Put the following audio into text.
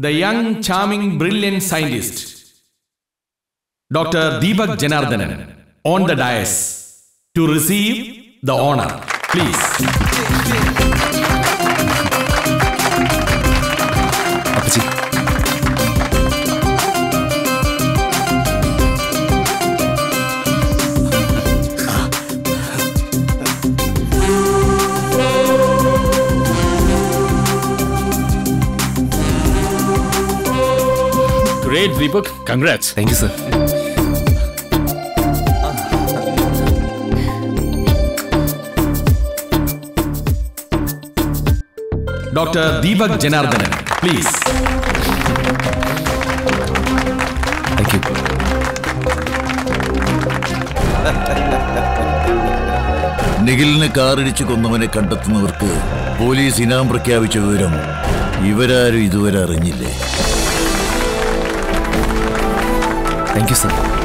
the young, charming, brilliant scientist, Dr. Deepak Janardhanan, on the dais to receive the honor. Please. അപ്പച്ചി Great, Deepak. Congrats. Thank you sir Dr. Deepak Janardhanan, please. Thank you നിഖിലിനെ കാറിടിച്ച് കൊന്നവനെ കണ്ടെത്തുന്നവർക്ക് police ഇനാം പ്രഖ്യാപിച്ച വിവരം ഇവരാരും ഇതുവരെ അറിഞ്ഞില്ലേ thank you sir